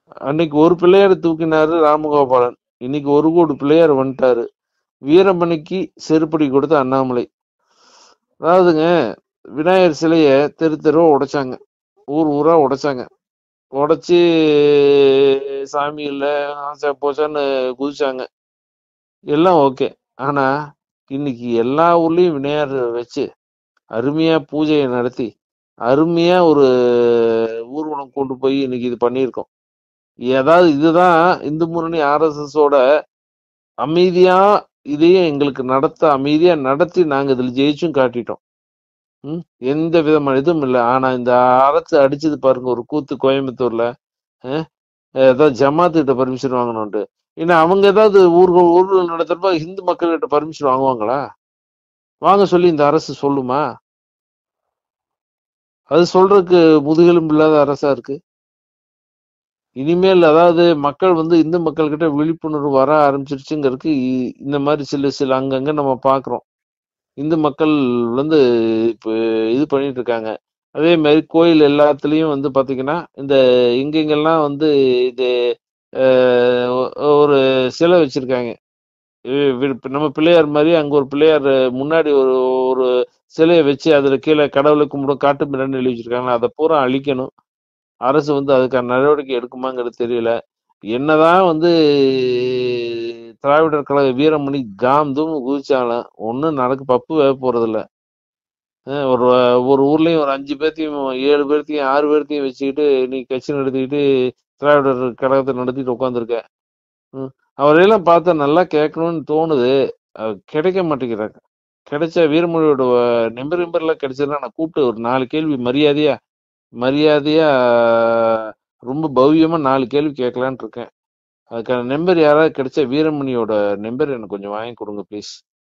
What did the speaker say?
அன்னைக்கு ஒரு பிள்ளையார தூக்கினாரு ராமகோபாலன் இன்னைக்கு ஒரு கோடி பிள்ளையார் வந்துட்டாரு வீரமணிக்கு செருப்படி கொடுத்த அண்ணாமலை அதாவதுங்க விநாயகர் சிலைய தெரு தெருவா உடைச்சாங்க ஊர் ஊரா உடைச்சாங்க உடைச்சு சாமி இல்ல ஆசை போச்சான்னு குதிச்சாங்க எல்லாம் ஓகே ஆனா இன்னைக்கு எல்லா ஊர்லயும் விநாயகர் வச்சு அருமையா பூஜையை நடத்தி அருமையா ஒரு ஊர்வலம் கொண்டு போய் இன்னைக்கு இது பண்ணியிருக்கோம் ஏதாவது இதுதான் இந்து முன்னணி ஆர்எஸ்எஸ் ஓட அமைதியா இதையும் எங்களுக்கு நடத்த அமைதியா நடத்தி நாங்க இதுல ஜெயிச்சும் காட்டிட்டோம் ம்? எந்த விதமான இதுவும் இல்லை ஆனா இந்த அரசு அடிச்சது பாருங்க ஒரு கூத்து கோயம்புத்தூர்ல அஹ், ஏதாவது ஜமாத்து கிட்ட பர்மிஷன் வாங்கணும்ட்டு ஏன்னா அவங்க ஏதாவது ஊர்கள் ஊர்கள் நடத்துறப்ப இந்து மக்கள் கிட்ட பர்மிஷன் வாங்குவாங்களா வாங்க சொல்லி இந்த அரசு சொல்லுமா அது சொல்றதுக்கு முதுகெலும்பு இல்லாத அரசா இருக்கு இனிமேல் அதாவது மக்கள் வந்து இந்து மக்கள் கிட்ட விழிப்புணர்வு வர ஆரம்பிச்சிருச்சுங்கிறதுக்கு இ- இந்த மாதிரி சில சில அங்கங்க நம்ம பாக்குறோம் இந்து மக்கள் வந்து இப்போ இது பண்ணிட்டு இருக்காங்க அதே மாதிரி கோயில் எல்லாத்துலயும் வந்து பாத்தீங்கன்னா இந்த எங்கெங்கெல்லாம் வந்து இது அஹ், ஒ- ஒரு சிலை வச்சிருக்காங்க வி- வி- இப்ப நம்ம பிள்ளையார் மாதிரி அங்க ஒரு பிள்ளையார் முன்னாடி ஒரு ஒரு சிலையை வச்சு அதுல கீழே கடவுளை கும்பிடும் காட்டு மிரான்னு எழுதி வச்சிருக்காங்க அதை பூரா அழிக்கணும் அரசு வந்து அதுக்கான நடவடிக்கை எடுக்குமாங்கிறது தெரியல என்னதான் வந்து திராவிடர் கழக வீரமணி தாம் தூம் குதிச்சாலும் ஒன்றும் நடக்க பப்பு வேக போறதில்ல அஹ் ஒரு ஒரு ஊர்லயும் ஒரு அஞ்சு பேர்த்தையும் ஏழு பேர்த்தையும் ஆறு பேர்த்தையும் வச்சுக்கிட்டு நீ கட்சி நடத்திக்கிட்டு திராவிடர் கழகத்தை நடத்திட்டு உட்காந்துருக்க அவரையெல்லாம் பார்த்தா நல்லா கேட்கணும்னு தோணுது அது கிடைக்க மாட்டேங்கிறாங்க கிடைச்ச வீரமொழியோட நெம்பர் நெம்பர்லாம் கிடைச்சதுன்னா நான் கூப்பிட்டு ஒரு நாலு கேள்வி மரியாதையா மரியாதையா ரொம்ப பவ்யமா நாலு கேள்வி கேட்கலான்னு இருக்கேன் அதுக்கான நம்பர் யாராவது கிடைச்சா வீரமணியோட நம்பர் எனக்கு கொஞ்சம் வாங்கி கொடுங்க ப்ளீஸ்